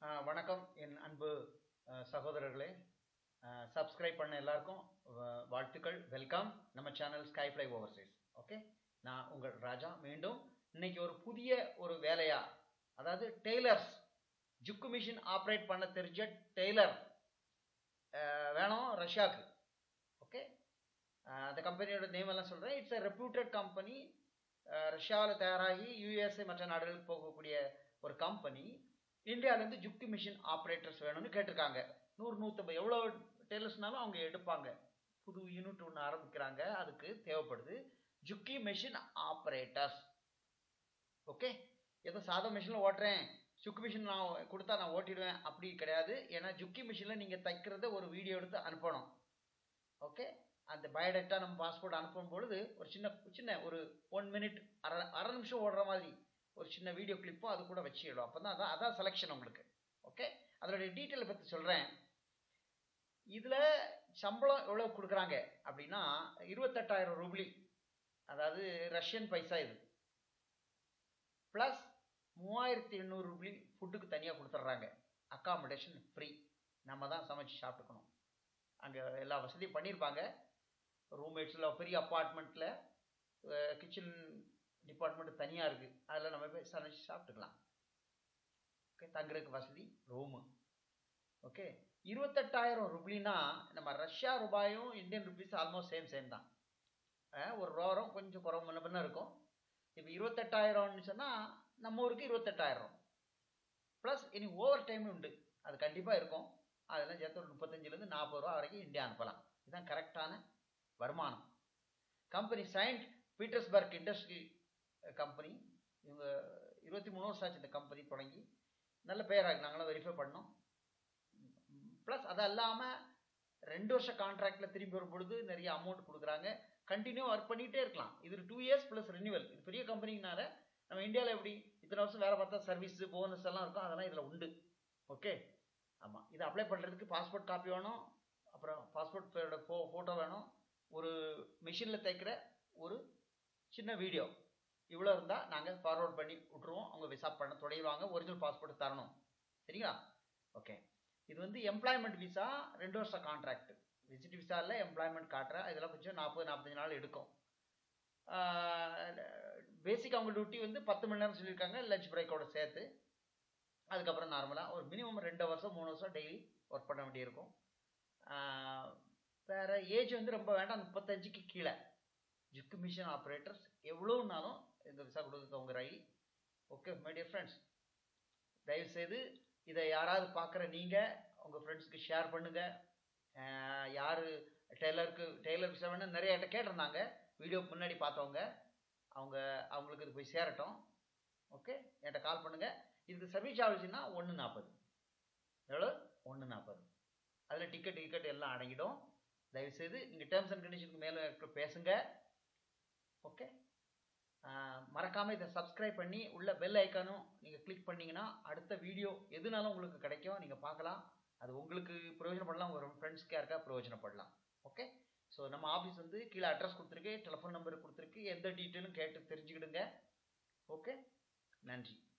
ஆஹ் வணக்கம் என் அன்பு ஆஹ் சகோதரர்களே சப்ஸ்கிரைப் பண்ண எல்லாருக்கும் வ- வாழ்த்துக்கள் வெல்கம் நம்ம சேனல் ஸ்கைஃப்ளை ஓவர்சீஸ் ஓகே நான் உங்கள் ராஜா மீண்டும் இன்னைக்கு ஒரு புதிய ஒரு வேலையா அதாவது டெய்லர்ஸ் ஜுக்கு மிஷின் ஆப்ரேட் பண்ண தெரிஞ்ச டெய்லர் வேணும் ரஷ்யாவுக்கு ஓகே அந்த கம்பெனியோட நேம் எல்லாம் சொல்கிறேன் இட்ஸ் a ரெப்யூட்டட் கம்பெனி ரஷ்யாவில் தயாராகி யூஎஸ்ஏ மற்ற நாடுகளுக்கு போகக்கூடிய ஒரு கம்பெனி இந்தியாவிலேருந்து ஜுக்கி மிஷின் ஆப்ரேட்டர்ஸ் வேணும்னு கேட்டிருக்காங்க நூறு நூற்றம்பது எவ்வளோ டெய்லர்ஸ்னாலும் அவங்க எடுப்பாங்க புது யூனிட் ஒன்று ஆரம்பிக்கிறாங்க அதுக்கு தேவைப்படுது ஜுக்கி மிஷின் ஆப்ரேட்டர்ஸ் ஓகே ஏதோ சாதா மிஷினில் ஓட்டுறேன் ஜுக்கி மிஷின் நான் கொடுத்தா நான் ஓட்டிடுவேன் அப்படி கிடையாது ஏன்னா ஜுக்கி மிஷினில் நீங்கள் தைக்கிறத ஒரு வீடியோ எடுத்து அனுப்பணும் ஓகே அந்த பயோடேட்டா நம்ம பாஸ்போர்ட் அனுப்பும் பொழுது ஒரு சின்ன சின்ன ஒரு ஒன் மினிட் அரை அரை நிமிஷம் ஓடுற மாதிரி ஒரு சின்ன வீடியோ கிளிப்பும் அது கூட வச்சிடும் அப்போ தான் அதான் அதான் செலெக்ஷன் உங்களுக்கு ஓகே அதனுடைய டீட்டெயிலை பற்றி சொல்கிறேன் இதில் சம்பளம் எவ்வளோ கொடுக்குறாங்க அப்படின்னா இருபத்தெட்டாயிரம் ரூபாய் அதாவது ரஷ்யன் பைசா இது ப்ளஸ் மூவாயிரத்தி எண்ணூறு ரூபாய் ஃபுட்டுக்கு தனியாக கொடுத்துட்றாங்க அக்காமடேஷன் ஃப்ரீ நம்ம தான் சமைச்சு சாப்பிட்டுக்கணும் அங்கே எல்லா வசதியும் பண்ணியிருப்பாங்க ரூம்மேட்ஸில் பெரிய அப்பார்ட்மெண்ட்டில் கிச்சன் டிபார்ட்மெண்ட் தனியாக இருக்குது அதில் நம்ம போய் சமைச்சு சாப்பிட்டுக்கலாம் ஓகே தங்குறதுக்கு வசதி ரூமு ஓகே இருபத்தெட்டாயிரம் ரூபாய்னா நம்ம ரஷ்யா ரூபாயும் Indian rupees almost same same தான் அஹ் ஒரு ரோரம் கொஞ்சம் குறவு முன்ன பின்ன இருக்கும் இப்போ இருபத்தெட்டாயிரம்னு சொன்னால் நம்ம ஊருக்கு இருபத்தெட்டாயிரம் ப்ளஸ் இனி ஓவர் டைம் உண்டு அது கண்டிப்பாக இருக்கும் அதெல்லாம் சேர்த்து ஒரு முப்பத்தஞ்சிலேருந்து நாற்பது ரூபா வரைக்கும் இந்தியா அனுப்பலாம் இதுதான் கரெக்டான வருமானம் company Saint Petersburg industry company இவங்க இருபத்தி மூணு வருஷம் ஆச்சு இந்த கம்பெனி தொடங்கி நல்ல பேராக நாங்களாம் வெரிஃபை பண்ணோம் ப்ளஸ் அது இல்லாமல் ரெண்டு வருஷம் கான்ட்ராக்டில் திரும்பி வரும் பொழுது நிறைய அமௌண்ட் கொடுக்குறாங்க கண்டினியூ ஒர்க் பண்ணிகிட்டே இருக்கலாம் இது டூ இயர்ஸ் ப்ளஸ் ரினிவல் இது பெரிய கம்பெனினால நம்ம இந்தியாவில் எப்படி இத்தனை வருஷம் வேலை பார்த்தா சர்வீஸ் போனஸ் எல்லாம் இருக்கும் அதெல்லாம் இதில் உண்டு ஓகே ஆமாம் இதை அப்ளை பண்ணுறதுக்கு பாஸ்போர்ட் காப்பி வேணும் அப்புறம் பாஸ்போர்ட் ஃபோ ஃபோட்டோ வேணும் ஒரு மிஷினில் தைக்கிற ஒரு சின்ன வீடியோ இவ்வளோ இருந்தால் நாங்கள் ஃபார்வர்ட் பண்ணி விட்ருவோம் அவங்க விசா பண்ண தொடங்கிடுவாங்க ஒரிஜினல் பாஸ்போர்ட் தரணும் சரிங்களா ஓகே இது வந்து எம்ப்ளாய்மெண்ட் விசா ரெண்டு வருஷம் கான்ட்ராக்ட் விசிட் விசா இல்லை எம்ப்ளாய்மெண்ட் காட்டுறேன் இதெல்லாம் கொஞ்சம் நாற்பது நாற்பத்தஞ்சு நாள் எடுக்கும் பேசிக் அவங்க டியூட்டி வந்து பத்து மணி நேரம் சொல்லியிருக்காங்க லஞ்ச் பிரேக்கோட சேர்த்து அதுக்கப்புறம் நார்மலாக ஒரு மினிமம் ரெண்டு வருஷம் மூணு வருஷம் டெய்லி ஒர்க் பண்ண வேண்டியிருக்கும் ஆஹ் வேற ஏஜ் வந்து ரொம்ப வேண்டாம் முப்பத்தஞ்சுக்கு கீழே ஜுக்கு மிஷின் ஆப்ரேட்டர்ஸ் எவ்வளோனாலும் இந்த விசா கொடுக்க உங்கள் ரை ஓகே மை டியர் ஃப்ரெண்ட்ஸ் தயவுசெய்து இதை யாராவது பார்க்குற நீங்கள் உங்கள் ஃப்ரெண்ட்ஸ்க்கு ஷேர் பண்ணுங்கள் யார் டெய்லருக்கு டெய்லர் விசா வேணும் நிறைய என்கிட்ட கேட்டிருந்தாங்க வீடியோ முன்னாடி பார்த்தவங்க அவங்க அவங்களுக்கு இது போய் சேரட்டும் ஓகே என்கிட்ட கால் பண்ணுங்கள் இதுக்கு சர்வீஸ் சார்ஜ்னா ஒன்று நாற்பது எவ்வளோ ஒன்று நாற்பது அதில் டிக்கெட் டிக்கெட் எல்லாம் அடங்கிடும் தயவுசெய்து நீங்கள் டேர்ம்ஸ் அண்ட் கண்டிஷனுக்கு மேலே பேசுங்க ஓகே மறக்காமல் இதை சப்ஸ்கிரைப் பண்ணி உள்ள பெல் ஐக்கானும் நீங்கள் கிளிக் பண்ணிங்கன்னா அடுத்த வீடியோ எதுனாலும் உங்களுக்கு கிடைக்கும் நீங்கள் பார்க்கலாம் அது உங்களுக்கு பிரயோஜனப்படலாம் உங்கள் ஃப்ரெண்ட்ஸ்க்கு யாருக்கா பிரயோஜனப்படலாம் ஓகே ஸோ நம்ம ஆஃபீஸ் வந்து கீழே அட்ரஸ் கொடுத்துருக்கு டெலிஃபோன் நம்பர் கொடுத்துருக்கு எந்த டீட்டெயிலும் கேட்டு தெரிஞ்சுக்கிடுங்க ஓகே நன்றி